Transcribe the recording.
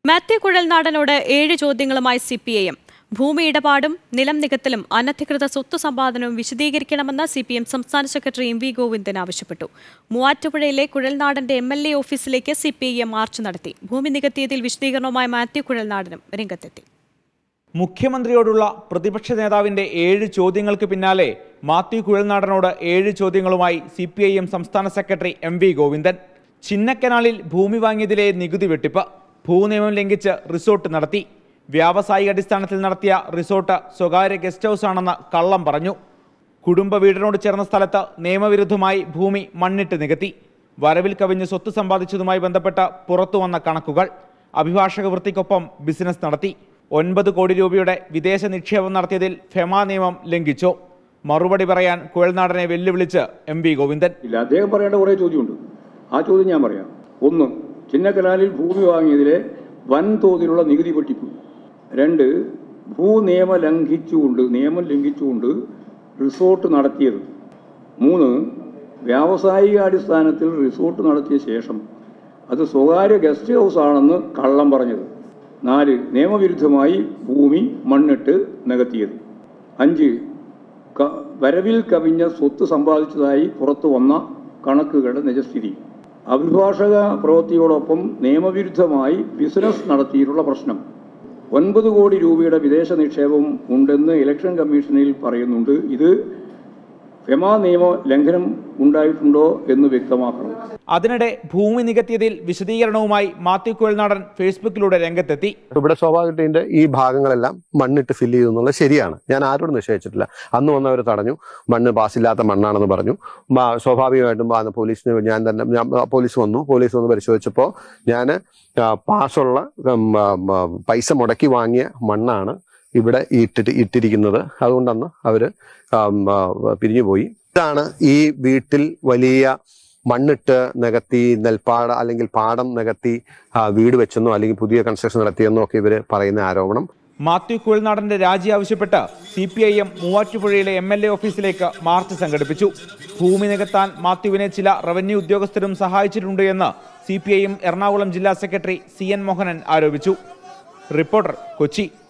മാത്യു കുഴൽനാടനോട് ഏഴ് ചോദ്യങ്ങളുമായി സി പി ഐ എം ഭൂമി ഇടപാടും നിലം നികത്തലും അനധികൃത സ്വത്ത് സമ്പാദനവും വിശദീകരിക്കണമെന്ന് സി പി എം സംസ്ഥാന സെക്രട്ടറി എം വി ഗോവിന്ദൻ ആവശ്യപ്പെട്ടു മൂവാറ്റുപുഴയിലെ കുഴൽനാടന്റെ എം എൽ എ ഓഫീസിലേക്ക് C P I M march നടത്തി ഭൂമി നികത്തിയതിൽ വിശദീകരണവുമായി മാത്യു കുഴൽനാടനും രംഗത്തെത്തി മുഖ്യമന്ത്രിയോടുള്ള പ്രതിപക്ഷ നേതാവിന്റെ ഏഴ് ചോദ്യങ്ങൾക്ക് പിന്നാലെ മാത്യു കുഴൽനാടനോട് ഏഴ് ചോദ്യങ്ങളുമായി സി പി ഐ എം സംസ്ഥാന സെക്രട്ടറി എം വി ഗോവിന്ദൻ ചിന്നക്കനാലിൽ ഭൂമി വാങ്ങിയതിലെ നികുതി വെട്ടിപ്പ് ഭൂനിയമം ലംഘിച്ച് റിസോർട്ട് നടത്തി വ്യാവസായിക അടിസ്ഥാനത്തിൽ നടത്തിയ റിസോർട്ട് സ്വകാര്യ ഗസ്റ്റ് ഹൗസ് ആണെന്ന് കള്ളം പറഞ്ഞു കുടുംബ വീടിനോട് ചേർന്ന സ്ഥലത്ത് നിയമവിരുദ്ധമായി ഭൂമി മണ്ണിട്ട് നികത്തി വരവിൽ കവിഞ്ഞ് സ്വത്ത് സമ്പാദിച്ചതുമായി ബന്ധപ്പെട്ട് പുറത്തു വന്ന കണക്കുകൾ അഭിഭാഷക വൃത്തിക്കൊപ്പം ബിസിനസ് നടത്തി ഒൻപത് കോടി രൂപയുടെ വിദേശ നിക്ഷേപം നടത്തിയതിൽ ഫെമ നിയമം ലംഘിച്ചു മറുപടി പറയാൻ കുഴൽനാടനെ വെല്ലുവിളിച്ച് എം വി ഗോവിന്ദൻ ഇല്ല അദ്ദേഹം പറയേണ്ട കുറേ ചോദ്യമുണ്ട് ആ ചോദ്യം ഞാൻ പറയാം ഒന്ന് ചിന്നക്കനാലിൽ ഭൂമി വാങ്ങിയതിലെ വൻതോതിലുള്ള നികുതി വെട്ടിപ്പ് രണ്ട് ഭൂനിയമ ലംഘിച്ചുകൊണ്ട് നിയമം ലംഘിച്ചുകൊണ്ട് റിസോർട്ട് നടത്തിയത് മൂന്ന് വ്യാവസായിക അടിസ്ഥാനത്തിൽ റിസോർട്ട് നടത്തിയ ശേഷം അത് സ്വകാര്യ ഗസ്റ്റ് ഹൗസ് ആണെന്ന് കള്ളം പറഞ്ഞത് നാല് നിയമവിരുദ്ധമായി ഭൂമി മണ്ണിട്ട് നികത്തിയത് അഞ്ച് ക- വരവിൽ കവിഞ്ഞ സ്വത്ത് സമ്പാദിച്ചതായി പുറത്തു വന്ന കണക്കുകളുടെ നിജസ്ഥിതി അഭിഭാഷക പ്രവൃത്തിയോടൊപ്പം നിയമവിരുദ്ധമായി ബിസിനസ് നടത്തിയിട്ടുള്ള പ്രശ്നം ഒൻപത് കോടി രൂപയുടെ വിദേശ നിക്ഷേപം ഉണ്ടെന്ന് ഇലക്ഷൻ കമ്മീഷനിൽ പറയുന്നുണ്ട് ഇത് ഫെമ നിയമ ലംഘനം ഉണ്ടായിട്ടുണ്ടോ എന്ന് വ്യക്തമാക്കണം അതിനിടെ ഭൂമി നികത്തിയതിൽ വിശദീകരണവുമായി മാത്യു കുഴൽനാടൻ ഫേസ്ബുക്കിലൂടെ രംഗത്തെത്തി ഇവിടെ സ്വാഭാവികമായിട്ട് ഇതിന്റെ ഈ ഭാഗങ്ങളെല്ലാം മണ്ണിട്ട് ഫില്ല് ചെയ്തു എന്നുള്ളത് ശരിയാണ് ഞാൻ ആരോടും നിശ്ചയിച്ചിട്ടില്ല അന്ന് വന്നവർ തടഞ്ഞു മണ്ണ് പാസില്ലാത്ത മണ്ണാണെന്ന് പറഞ്ഞു മാ- സ്വാഭാവികമായിട്ടും ആ പോലീസിന് ഞാൻ തന്നെ ഞാൻ പോലീസ് വന്നു പോലീസ് വന്ന് പരിശോധിച്ചപ്പോൾ ഞാൻ പാസ്സുള്ള ഉം, ആ, ആ, പൈസ മുടക്കി വാങ്ങിയ മണ്ണാണ് ഇവിടെ ഇട്ടിട്ട് ഇട്ടിരിക്കുന്നത് അതുകൊണ്ടന്ന് അവര് ആം, ആ, പിരിഞ്ഞുപോയി ഇതാണ് ഈ വീട്ടിൽ വലിയ മണ്ണിട്ട് നികത്തി നെൽപ്പാട അല്ലെങ്കിൽ പാടം നികത്തി ആ, വീട് വെച്ചെന്നോ അല്ലെങ്കിൽ പുതിയ കൺസ്ട്രക്ഷൻ നടത്തിയെന്നോ ഒക്കെ ഇവര് പറയുന്ന ആരോപണം മാത്യു കുഴൽനാടന്റെ രാജി ആവശ്യപ്പെട്ട് സി പി ഐ എം മൂവാറ്റുപുഴയിലെ എം എൽ എ ഓഫീസിലേക്ക് മാർച്ച് സംഘടിപ്പിച്ചു ഭൂമി നികത്താൻ മാത്യുവിനെ ചില റവന്യൂ ഉദ്യോഗസ്ഥരും സഹായിച്ചിട്ടുണ്ട് എന്ന് C P I M Ernakulam ജില്ലാ സെക്രട്ടറി സി എൻ മോഹനൻ ആരോപിച്ചു റിപ്പോർട്ടർ കൊച്ചി